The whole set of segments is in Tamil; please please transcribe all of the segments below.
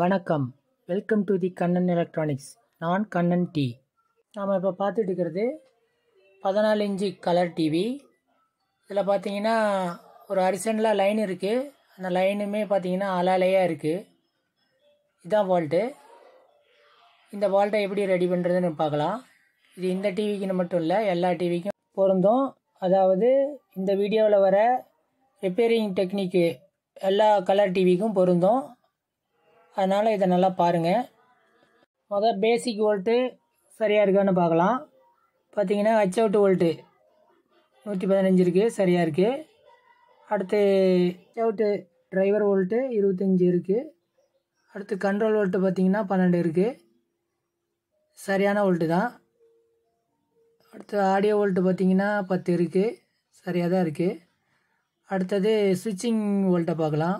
வணக்கம் welcome to the Kannan electronics நான் கண்ணன் டி நாம் இப்போ பார்த்துட்டு இருக்கிறது பதினாலு இன்ச்சு கலர் டிவி இதில் பார்த்தீங்கன்னா ஒரு அரிசனில் லைன் இருக்குது அந்த லைனுமே பார்த்தீங்கன்னா அலாலையாக இருக்குது இதான் வால்ட்டு இந்த வால்ட்டை எப்படி ரெடி பண்ணுறதுன்னு பார்க்கலாம் இது இந்த டிவிக்குன்னு மட்டும் இல்லை எல்லா டிவிக்கும் பொருந்தும் அதாவது இந்த வீடியோவில் வர ரிப்பேரிங் டெக்னிக்கு எல்லா கலர் டிவிக்கும் பொருந்தும் அதனால் இதை நல்லா பாருங்கள் முதல் பேசிக் வோல்ட்டு சரியாக இருக்கான்னு பார்க்கலாம் பார்த்தீங்கன்னா ஹச் அவுட் வோல்ட்டு நூற்றி பதினஞ்சு இருக்குது சரியாக இருக்குது அடுத்து ஹச் அவுட்டு டிரைவர் வோல்ட்டு இருபத்தஞ்சி இருக்குது அடுத்து கண்ட்ரோல் வோல்ட்டு பார்த்தீங்கன்னா பன்னெண்டு இருக்குது சரியான வோல்ட்டு தான் அடுத்து ஆடியோ வோல்ட்டு பார்த்தீங்கன்னா பத்து இருக்குது சரியாக தான் இருக்குது அடுத்தது ஸ்விட்சிங் வோல்ட்டை பார்க்கலாம்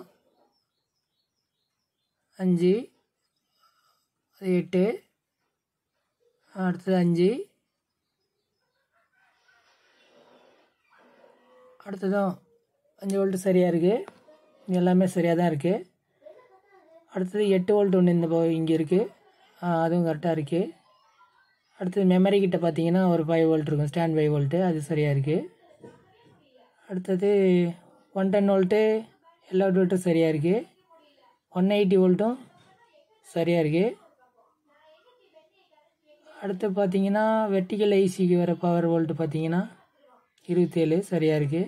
அஞ்சு அது எட்டு அடுத்தது அஞ்சு அடுத்ததும் அஞ்சு வோல்ட்டு சரியாக இருக்குது எல்லாமே சரியாக தான் இருக்குது அடுத்தது எட்டு வோல்ட் ஒன்று இந்த இங்கே இருக்குது அதுவும் கரெக்டாக இருக்குது அடுத்தது மெமரி கிட்ட பார்த்தீங்கன்னா ஒரு ஃபைவ் வோல்ட் இருக்கும் ஸ்டாண்ட் ஃபைவ் வோல்ட்டு அது சரியாக இருக்குது அடுத்தது ஒன் டென் வோல்ட்டு எல்லா வோல்ட்டும் சரியாக இருக்குது ஒன் எயிட்டி வோல்ட்டும் சரியாக இருக்குது அடுத்து பார்த்தீங்கன்னா வெர்டிக்கல் ஐசிக்கு வர பவர் வோல்ட்டு பார்த்தீங்கன்னா இருபத்தேழு சரியாக இருக்குது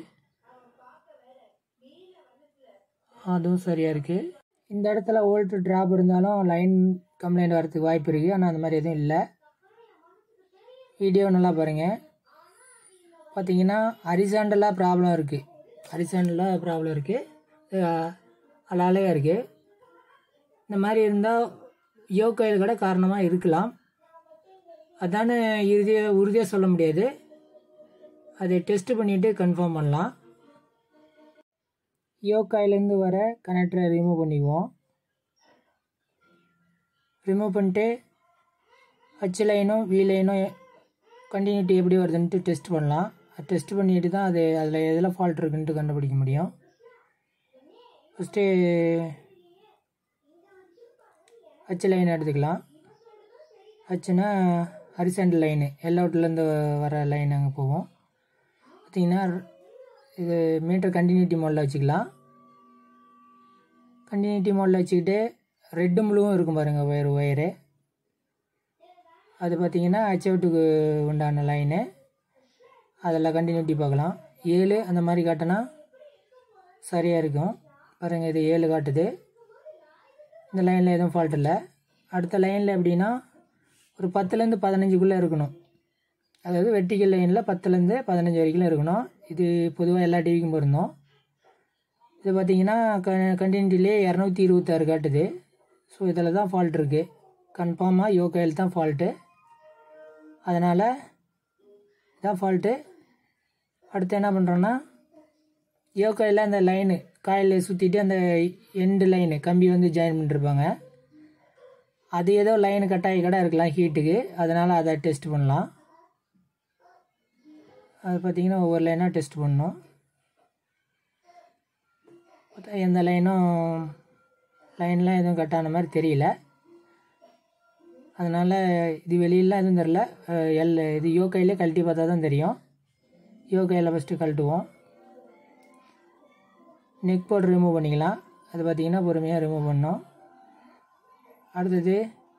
அதுவும் சரியாக இருக்குது இந்த இடத்துல வோல்ட்டு ட்ராப் இருந்தாலும் லைன் கம்ப்ளைண்ட் வரதுக்கு வாய்ப்பு இருக்குது ஆனால் அந்த மாதிரி எதுவும் இல்லை வீடியோ நல்லா பாருங்கள் பார்த்தீங்கன்னா ஹரிசாண்டலாக ப்ராப்ளம் இருக்குது ஹரிசாண்டலாக ப்ராப்ளம் இருக்குது அலாலையாக இருக்குது இந்த மாதிரி இருந்தால் யோகையில் கூட காரணமாக இருக்கலாம் அதான இறுதியாக உறுதியாக சொல்ல முடியாது அதை டெஸ்ட் பண்ணிவிட்டு கன்ஃபார்ம் பண்ணலாம் யோகாயிலேருந்து வர கனெக்டரை ரிமூவ் பண்ணிக்குவோம் ரிமூவ் பண்ணிட்டு ஹச் லைனும் வி லைனும் கண்டினியூட்டி எப்படி வருதுன்ட்டு டெஸ்ட் பண்ணலாம் டெஸ்ட் பண்ணிட்டு தான் அது அதில் எதில் ஃபால்ட் இருக்குன்ட்டு கண்டுபிடிக்க முடியும் ஃபஸ்ட்டு ஹச் லைன் எடுத்துக்கலாம் ஹச்சுனா ஹரிசண்டல் லைனு எல்லாவுட்லேருந்து வர லைன் அங்கே போவோம் பார்த்திங்கன்னா இது மீட்டர் கண்டினியூட்டி மோடில் வச்சுக்கலாம் கண்டினியூட்டி மோடில் வச்சுக்கிட்டு ரெட்டு முழுவும் இருக்கும் பாருங்கள் ஒயர் ஒயரு அது பார்த்திங்கன்னா ஹச் அவுட்டுக்கு உண்டான லைனு அதில் கண்டினியூட்டி பார்க்கலாம் ஏழு அந்த மாதிரி காட்டினா சரியாக இருக்கும் பாருங்கள் இது ஏழு காட்டுது இந்த லைனில் எதுவும் ஃபால்ட் இல்லை அடுத்த லைனில் எப்படின்னா ஒரு பத்துலேருந்து பதினஞ்சுக்குள்ளே இருக்கணும் அதாவது வெட்டிக்கல் லைனில் பத்துலேருந்து பதினஞ்சு வரைக்கும் இருக்கணும் இது பொதுவாக எல்லா டிவிக்கும் பொருந்தோம் இது பார்த்திங்கன்னா க கண்டினியூட்டிலே இரநூத்தி இருபத்தாறு காட்டுது ஸோ இதில் தான் ஃபால்ட் இருக்குது கன்ஃபார்மாக யோகையில் தான் ஃபால்ட்டு அதனால் இதான் ஃபால்ட்டு அடுத்து என்ன பண்ணுறோன்னா யோகையில் அந்த லைனு காயில் சுற்றிட்டு அந்த எண்டு லைனு கம்பி வந்து ஜாயின் பண்ணிருப்பாங்க அது ஏதோ லைனு கட்டாயி கடை இருக்கலாம் ஹீட்டுக்கு அதனால் அதை டெஸ்ட் பண்ணலாம் அது பார்த்திங்கன்னா ஒவ்வொரு லைனாக டெஸ்ட் பண்ணணும் பார்த்தா எந்த லைனும் லைன்லாம் எதுவும் கட்டான மாதிரி தெரியல அதனால் இது வெளியிலாம் எதுவும் தெரில எல் இது யோகையில் கழட்டி பார்த்தா தான் தெரியும் யோகையில் ஃபஸ்ட்டு கழட்டுவோம் நெக் போர்டு ரிமூவ் பண்ணிக்கலாம் அது பார்த்திங்கன்னா பொறுமையாக ரிமூவ் பண்ணோம் அடுத்தது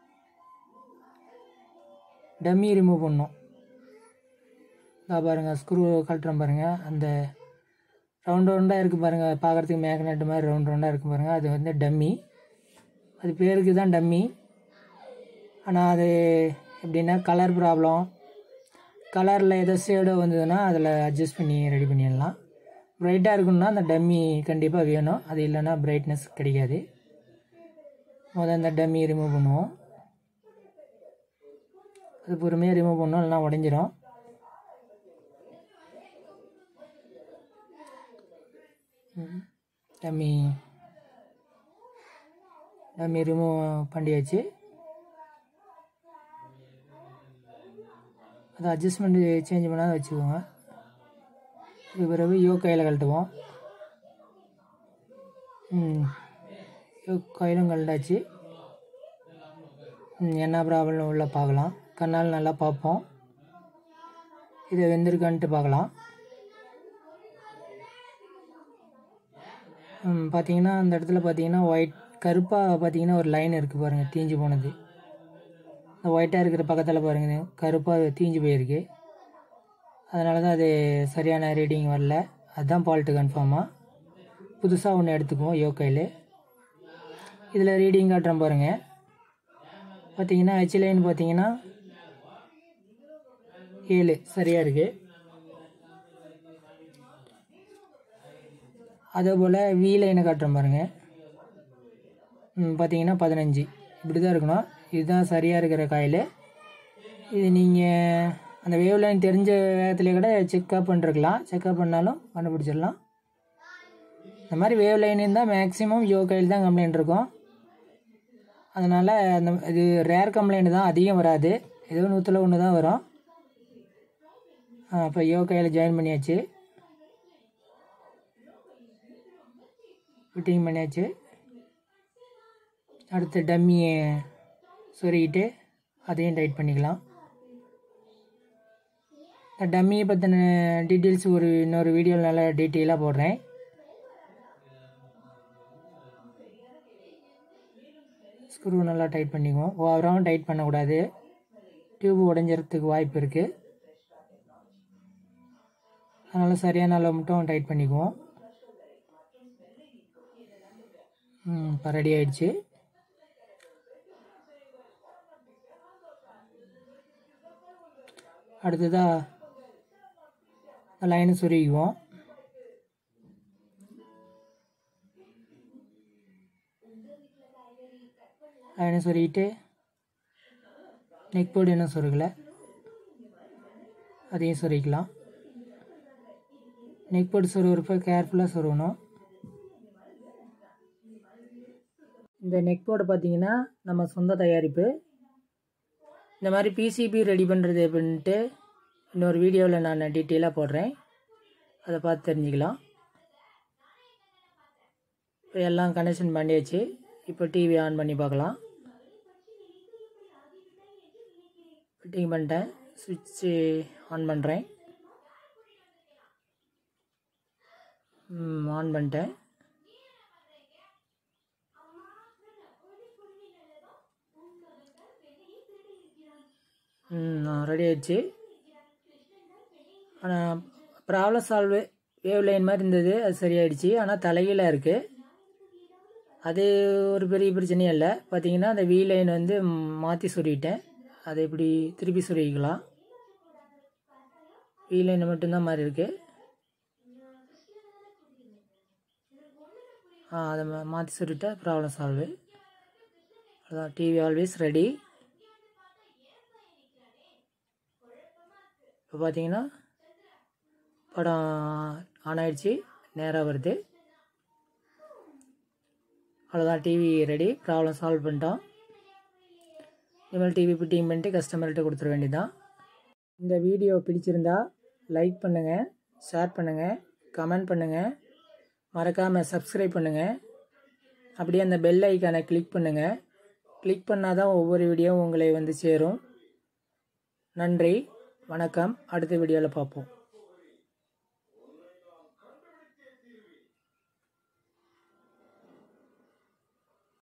டம்மி ரிமூவ் பண்ணோம் இதா பாருங்கள் ஸ்க்ரூ கழட்டுறோம் பாருங்கள் அந்த ரவுண்ட் ரவுண்டாக இருக்குது பாருங்கள் பார்க்குறதுக்கு மேக்னெட் மாதிரி ரவுண்ட் ரவுண்டாக இருக்குது பாருங்கள் அது வந்து டம்மி அது பேருக்கு தான் டம்மி ஆனால் அது எப்படின்னா கலர் ப்ராப்ளம் கலரில் ஏதோ ஷேடோ வந்ததுன்னா அதில் அட்ஜஸ்ட் பண்ணி ரெடி பண்ணிடலாம் ப்ரைட்டாக இருக்கணும்னா அந்த டம்மி கண்டிப்பாக வேணும் அது இல்லைன்னா பிரைட்னஸ் கிடைக்காது முதல் அந்த டம்மி ரிமூவ் பண்ணுவோம் அது பொறுமையாக ரிமூவ் பண்ணோம் இல்லைனா உடஞ்சிரும் டம்மி டம்மி ரிமூவ் பண்ணியாச்சு அது அட்ஜஸ்ட்மெண்ட் சேஞ்ச் பண்ணாத வச்சுக்கோங்க இது பிறகு யோ கையில் கழட்டுவோம் யோ கையிலும் கழட்டாச்சு ம், என்ன ப்ராப்ளம் உள்ள பார்க்கலாம் கண்ணால் நல்லா பார்ப்போம் இது வெந்திருக்கான்ட்டு பார்க்கலாம் ம், பார்த்தீங்கன்னா அந்த இடத்துல பார்த்தீங்கன்னா ஒயிட் கருப்பாக பார்த்தீங்கன்னா ஒரு லைன் இருக்குது பாருங்கள் தீஞ்சு போனது இந்த ஒயிட்டாக இருக்கிற பக்கத்தில் பாருங்க கருப்பாக தீஞ்சு போயிருக்கு அதனால தான் அது சரியான ரீடிங் வரல அதுதான் ஃபால்ட்டு கன்ஃபார்மாக புதுசாக ஒன்று எடுத்துக்குவோம் யோகையில் இதில் ரீடிங் காட்டுறேன் பாருங்கள் பார்த்தீங்கன்னா ஹெச் லைன் பார்த்தீங்கன்னா ஏழு சரியாக இருக்குது அதே போல் வி லைனை காட்டுறேன் பாருங்கள் ம், பார்த்தீங்கன்னா பதினஞ்சு இப்படி தான் இருக்கணும் இதுதான் சரியாக இருக்கிற காயில் இது நீங்கள் அந்த வேவ் லைன் தெரிஞ்ச வேகத்திலே கூட செக்அப் பண்ணிருக்கலாம் செக்அப் பண்ணாலும் கண்டுபிடிச்சிடலாம் இந்த மாதிரி வேவ் லைன் இருந்தால் மேக்ஸிமம் யோ கையில் தான் கம்ப்ளைண்ட் இருக்கும் அதனால் அந்த இது ரேர் கம்ப்ளைண்ட் தான் அதிகம் வராது ஏதோ நூற்றில் ஒன்று தான் வரும் அப்போ யோ கையில் ஜாயின் பண்ணியாச்சு ஃபிட்டிங் பண்ணியாச்சு அடுத்து டம்மியை சொருகிட்டு அதையும் டைட் பண்ணிக்கலாம் இந்த டம்மியை பற்றின டீட்டெயில்ஸ் ஒரு இன்னொரு வீடியோவில் நல்லா டீட்டெயிலாக போடுறேன் ஸ்க்ரூ நல்லா டைட் பண்ணிக்குவோம் ஓவராகவும் டைட் பண்ணக்கூடாது டியூப் உடஞ்சிறதுக்கு வாய்ப்பு இருக்குது அதனால் சரியான அளவு மட்டும் டைட் பண்ணிக்குவோம் ம், இப்போ ரெடி ஆயிடுச்சு அடுத்ததாக லைனை சொருகிக்குவோம் லைனை சொருகிட்டு நெக் போர்டு இன்னும் சொருகலை அதையும் சொருகிக்கலாம் நெக் போர்டு சொருகிறப்ப கேர்ஃபுல்லாக சொருகணும் இந்த நெக் போர்டு பார்த்தீங்கன்னா நம்ம சொந்த தயாரிப்பு இந்த மாதிரி பிசிபி ரெடி பண்ணுறது எப்படின்ட்டு இன்னொரு வீடியோவில் நான் டீட்டெயிலாக போடுறேன் அதை பார்த்து தெரிஞ்சுக்கலாம் இப்போ எல்லாம் கனெக்ஷன் பண்ணியாச்சு இப்போ டிவி ஆன் பண்ணி பார்க்கலாம் ஃபிட்டிங் பண்ணிட்டேன் சுவிட்சு ஆன் பண்ணுறேன் ஆன் பண்ணிட்டேன் ரெடி ஆயிடுச்சு ஆனால் ப்ராப்ளம் சால்வ் வேவ் லைன் மாதிரி இருந்தது அது சரியாயிடுச்சு ஆனால் தலைகீழாக இருக்குது அது ஒரு பெரிய பிரச்சனையும் இல்லை பார்த்தீங்கன்னா அந்த வி லைன் வந்து மாற்றி சொருகிட்டேன் அதை இப்படி திருப்பி சொருகிக்கலாம் வி லைன் மட்டும்தான் மாதிரி இருக்குது ஆ அதை மாற்றி சொல்லிட்டா ப்ராப்ளம் சால்வு அதான் டிவி ஆல்வேஸ் ரெடி இப்போ பார்த்தீங்கன்னா படம் ஆன் ஆயிடுச்சு நேராக வருது அவ்வளோதான் டிவி ரெடி ப்ராப்ளம் சால்வ் பண்ணிட்டோம் இனிமேல் டிவி ஃபிட்டிங் பண்ணிட்டு கஸ்டமர்கிட்ட கொடுத்துட வேண்டியதான் இந்த வீடியோ பிடிச்சிருந்தா லைக் பண்ணுங்கள் ஷேர் பண்ணுங்கள் கமெண்ட் பண்ணுங்கள் மறக்காமல் சப்ஸ்கிரைப் பண்ணுங்கள் அப்படியே அந்த பெல் ஐக்கானை கிளிக் பண்ணுங்கள் கிளிக் பண்ணால் தான் ஒவ்வொரு வீடியோவும் உங்களை வந்து சேரும் நன்றி வணக்கம் அடுத்த வீடியோவில் பார்ப்போம்